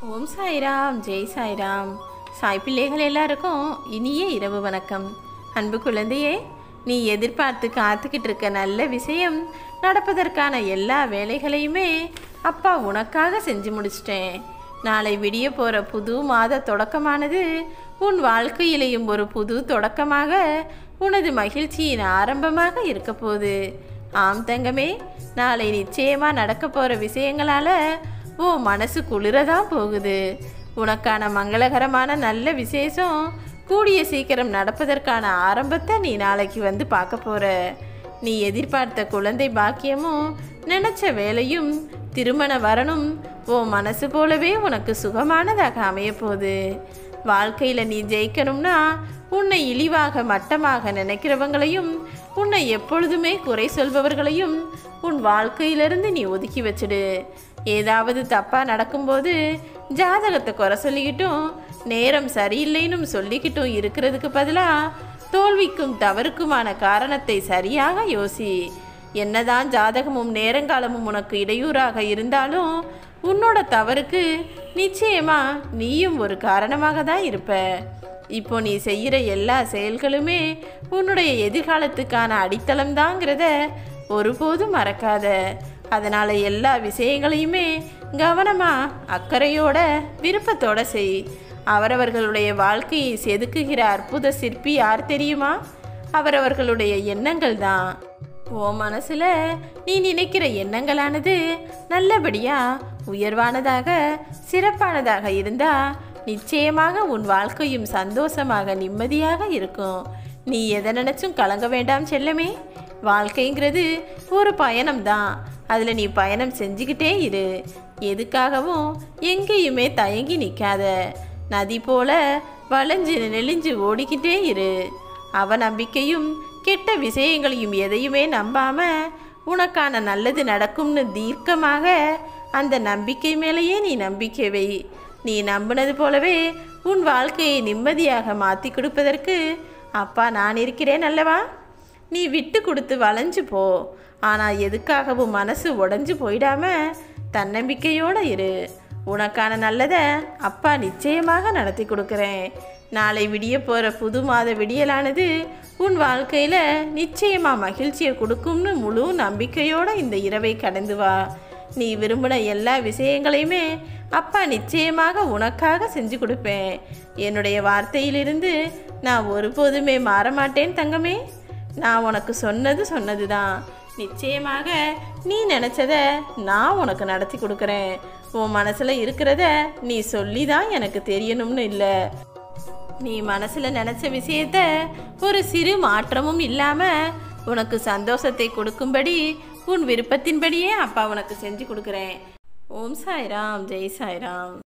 ஓம் சாய்ராம் ஜெய் சாய்ராம் சாய் பிள்ளைகள் எல்லாருக்கும் இனிய இரவு வணக்கம் அன்பு குழந்தையே நீ எதிர்பார்த்து காத்துக்கிட்டு இருக்க நல்ல விஷயம் நடப்பதற்கான எல்லா வேலைகளையுமே அப்பா உனக்காக செஞ்சு முடிச்சிட்டேன் நாளை விடிய போகிற புது மாத தொடக்கமானது உன் வாழ்க்கையிலேயும் ஒரு புது தொடக்கமாக உனது மகிழ்ச்சியின் ஆரம்பமாக இருக்க போகுது ஆம் தங்கமே நாளை நிச்சயமா நடக்க போற விஷயங்களால ஓ மனசு குளிரதான் போகுது உனக்கான மங்களகரமான நல்ல விசேஷம் கூடிய சீக்கிரம் நடப்பதற்கான ஆரம்பத்தை நீ நாளைக்கு வந்து பார்க்க போற நீ எதிர்பார்த்த குழந்தை பாக்கியமும் நினைச்ச வேலையும் திருமண வரணும் ஓ மனசு போலவே உனக்கு சுகமானதாக அமைய போகுது வாழ்க்கையில் நீ ஜெயிக்கணும்னா உன்னை இழிவாக மட்டமாக நினைக்கிறவங்களையும் உன்னை எப்பொழுதுமே குறை சொல்பவர்களையும் உன் வாழ்க்கையிலிருந்து நீ ஒதுக்கி வச்சிடு ஏதாவது தப்பாக நடக்கும்போது ஜாதகத்தை குறை சொல்லிக்கிட்டும் நேரம் சரியில்லைன்னு சொல்லிக்கிட்டும் இருக்கிறதுக்கு பதிலாக தோல்விக்கும் தவறுக்குமான காரணத்தை சரியாக யோசி என்னதான் ஜாதகமும் நேரங்காலமும் உனக்கு இடையூறாக இருந்தாலும் உன்னோட தவறுக்கு நிச்சயமா நீயும் ஒரு காரணமாக தான் இருப்ப இப்போ நீ செய்கிற எல்லா செயல்களுமே உன்னுடைய எதிர்காலத்துக்கான அடித்தளம் தாங்கிறத ஒருபோதும் மறக்காத அதனால் எல்லா விஷயங்களையுமே கவனமாக அக்கறையோட விருப்பத்தோட செய் அவரவர்களுடைய வாழ்க்கையை செதுக்குகிற அற்புத சிற்பி யார் தெரியுமா அவரவர்களுடைய எண்ணங்கள் தான் ஓ மனசுல நீ நினைக்கிற எண்ணங்களானது நல்லபடியா உயர்வானதாக சிறப்பானதாக இருந்தா நிச்சயமாக உன் வாழ்க்கையும் சந்தோஷமாக நிம்மதியாக இருக்கும் நீ எதை நினைச்சும் கலங்க வேண்டாம் செல்லமே வாழ்க்கைங்கிறது ஒரு பயணம்தான் அதில் நீ பயணம் செஞ்சுக்கிட்டே இரு எதுக்காகவும் எங்கேயுமே தயங்கி நிற்காத நதி போல வளைஞ்சு நெளிஞ்சு ஓடிக்கிட்டே இரு அவ நம்பிக்கையும் கெட்ட விஷயங்களையும் எதையுமே நம்பாம உனக்கான நல்லது நடக்கும்னு தீர்க்கமாக அந்த நம்பிக்கை மேலேயே நீ நம்பிக்கை வை நீ நம்பினது போலவே உன் வாழ்க்கையை நிம்மதியாக மாற்றி கொடுப்பதற்கு அப்பா நான் இருக்கிறேன் அல்லவா நீ விட்டு கொடுத்து வளைஞ்சு போ ஆனால் எதுக்காகவும் மனசு உடஞ்சு போயிடாம தன்னம்பிக்கையோடு இரு உனக்கான நல்லதை அப்பா நிச்சயமாக நடத்தி கொடுக்குறேன் நாளை விடிய போகிற புது மாத விடியலானது உன் வாழ்க்கையில் நிச்சயமாக மகிழ்ச்சியை கொடுக்கும்னு முழு நம்பிக்கையோடு இந்த இரவை கடந்து வா நீ விரும்பின எல்லா விஷயங்களையுமே அப்பா நிச்சயமாக உனக்காக செஞ்சு கொடுப்பேன் என்னுடைய வார்த்தையிலிருந்து நான் ஒருபோதுமே மாற மாட்டேன் தங்கமே நான் உனக்கு சொன்னது சொன்னது தான் நிச்சயமாக நீ நினச்சத நான் உனக்கு நடத்தி கொடுக்குறேன் உன் மனசில் இருக்கிறத நீ சொல்லி தான் எனக்கு தெரியணும்னு இல்லை நீ மனசில் நினச்ச விஷயத்த ஒரு சிறு மாற்றமும் இல்லாமல் உனக்கு சந்தோஷத்தை கொடுக்கும்படி உன் விருப்பத்தின்படியே அப்பா உனக்கு செஞ்சு கொடுக்குறேன் ஓம் சாய்ராம் ஜெய் சாய்ராம்